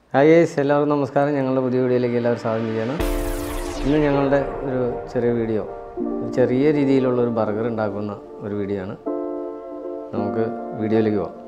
hi guys എല്ലാവർക്കും നമസ്കാരം ഞങ്ങളുടെ പുതിയ വീഡിയോയിലേക്ക് എല്ലാവരും സ്വാഗതം ചെയ്യണം ഇന്ന് ഞങ്ങളുടെ ഒരു ചെറിയ വീഡിയോ ഒരു ചെറിയ രീതിയിലുള്ള ഒരു ബർഗർ ഉണ്ടാക്കുന്ന ഒരു വീഡിയോ ആണ് നമുക്ക് വീഡിയോയിലേക്ക് പോവാം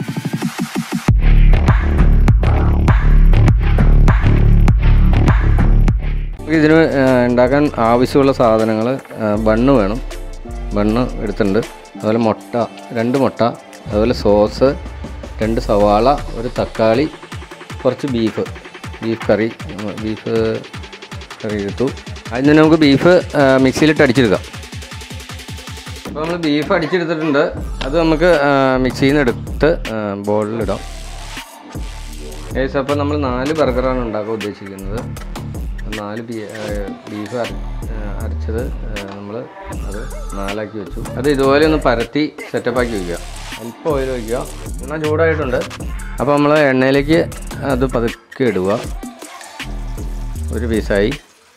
ഇതിന് ആ, ഉണ്ടാക്കാൻ ആവശ്യമുള്ള സാധനങ്ങൾ ബണ്ണ് വേണം ബണ്ണ് എടുത്തിട്ടുണ്ട് അതുപോലെ മുട്ട രണ്ട് മുട്ട അതുപോലെ സോസ് രണ്ട് സവാള ഒരു തക്കാളി കുറച്ച് ബീഫ് ബീഫ് കറി ഉം, ബീഫ് കറി എടുത്തു അതിന് തന്നെ നമുക്ക് ബീഫ് ആ, മിക്സിയിലിട്ട് അടിച്ചെടുക്കാം അപ്പോൾ നമ്മൾ ബീഫ് അടിച്ചെടുത്തിട്ടുണ്ട് അത് നമുക്ക് ആ, മിക്സിയിൽ നിന്ന് എടുത്ത് ആ, ബോളിലിടാം ഏകദേശം അപ്പോൾ നമ്മൾ നാല് ബർഗറാണ് ഉണ്ടാക്കാൻ ഉദ്ദേശിക്കുന്നത് നാല് ബീ ബീഫ് അര അരച്ചത് നമ്മൾ അത് നാലാക്കി വെച്ചു അത് ഇതുപോലെ ഒന്ന് പരത്തി സെറ്റപ്പാക്കി വയ്ക്കുക അല്പം ഓയിൽ വയ്ക്കുക എന്നാൽ ചൂടായിട്ടുണ്ട് അപ്പോൾ നമ്മൾ എണ്ണയിലേക്ക് അത് പതുക്കെ ഇടുക ഒരു പീസായി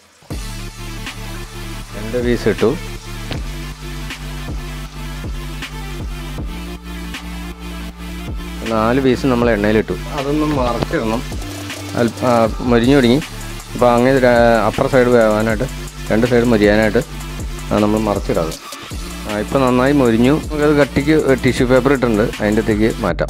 രണ്ട് പീസ് ഇട്ടു നാല് പീസ് നമ്മൾ എണ്ണയിലിട്ടു അതൊന്ന് മറച്ചിടണം അല്പ മൊരിഞ്ഞു തുടങ്ങി അപ്പോൾ അങ്ങനെ ര- അപ്പുറ സൈഡ് വേവാനായിട്ട് രണ്ട് സൈഡ് മൊരിയാനായിട്ട് നമ്മൾ മറച്ചിടാം ആ ഇപ്പോൾ നന്നായി മൊരിഞ്ഞു നമുക്കത് കട്ടിക്ക് ടിഷ്യൂ പേപ്പർ ഇട്ടിട്ടുണ്ട് അതിൻ്റെ അകത്തേക്ക് മാറ്റാം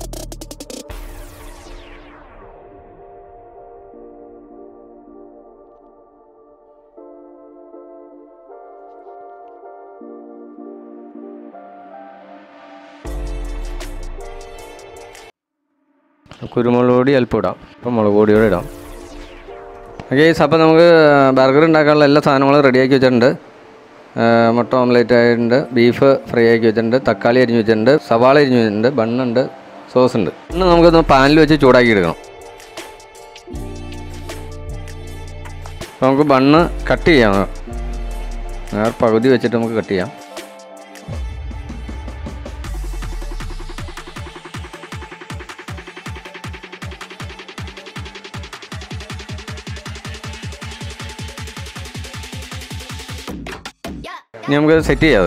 കുരുമുളക് പൊടി അല്പം ഇടാം ഇപ്പം മുളക് പൊടിയോടെ ഇടാം ഓക്കെ അപ്പോൾ നമുക്ക് ബർഗർ ഉണ്ടാക്കാനുള്ള എല്ലാ സാധനങ്ങളും റെഡിയാക്കി വെച്ചിട്ടുണ്ട് ആ, മുട്ട ഓംലേറ്റ് ആയിട്ടുണ്ട് ബീഫ് ഫ്രൈ ആക്കി വെച്ചിട്ടുണ്ട് തക്കാളി അരിഞ്ഞ് വെച്ചിട്ടുണ്ട് സവാള അരിഞ്ഞ് വെച്ചിട്ടുണ്ട് ബണ്ണുണ്ട് സോസ് ഉണ്ട് ഇന്ന് നമുക്കൊന്ന് പാനിൽ വെച്ച് ചൂടാക്കി എടുക്കണം അപ്പോൾ നമുക്ക് ബണ്ണ് കട്ട് ചെയ്യാം നേർ പകുതി വെച്ചിട്ട് നമുക്ക് കട്ട് ചെയ്യാം ഇനി നമുക്ക് സെറ്റ് ചെയ്യാം അത്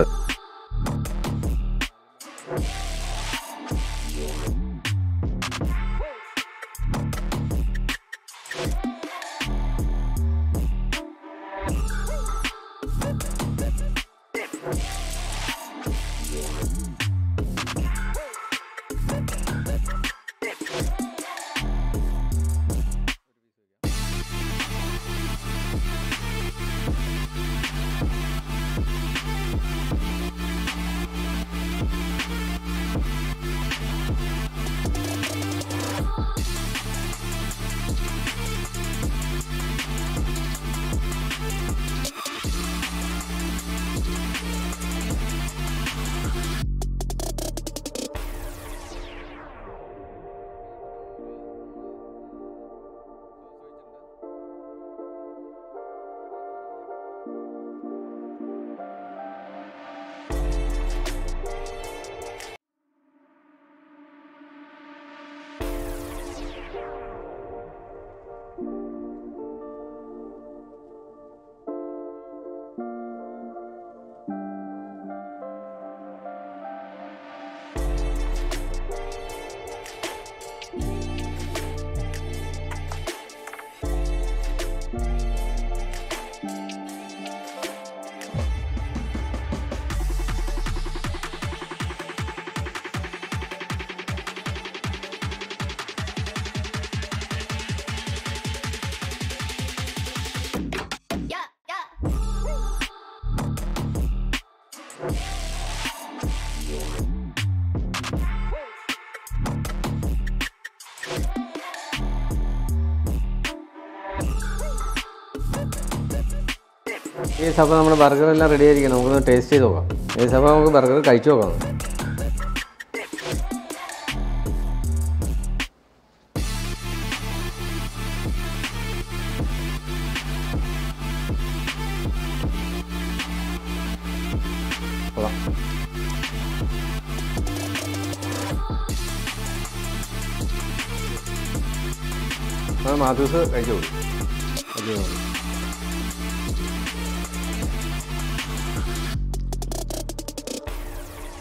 ഈ സഭ നമ്മുടെ ബർഗർ എല്ലാം റെഡി ആയിരിക്കണം നമുക്കൊന്ന് ടേസ്റ്റ് ചെയ്ത് നോക്കാം ഈ സഭ നമുക്ക് ബർഗർ കഴിച്ചു നോക്കാം കൊള്ളാം ആ മാത്തൂസ് കഴിച്ചോളൂ കഴിച്ചോളൂ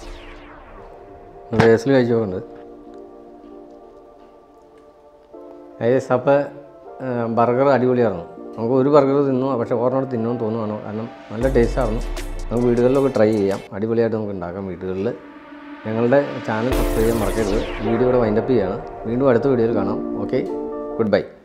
ബേസിൽ കഴിച്ചു നോക്കുന്നുണ്ട് ഏസ് അപ്പോൾ ബർഗർ അടിപൊളിയായിരുന്നു നമുക്ക് ഒരു ബർഗർ തിന്നു പക്ഷേ ഓർമ്മ തിന്നുമെന്ന് തോന്നുവാണ് കാരണം നല്ല ടേസ്റ്റായിരുന്നു നമുക്ക് വീടുകളിലൊക്കെ ട്രൈ ചെയ്യാം അടിപൊളിയായിട്ട് നമുക്ക് ഉണ്ടാക്കാം വീടുകളിൽ ഞങ്ങളുടെ ചാനൽ സബ്സ്ക്രൈബ് ചെയ്യാൻ മറക്കരുത് വീഡിയോ ഇവിടെ വൈൻഡപ്പ് ചെയ്യാണ് വീണ്ടും അടുത്ത വീഡിയോയിൽ കാണാം ഓക്കെ ഗുഡ് ബൈ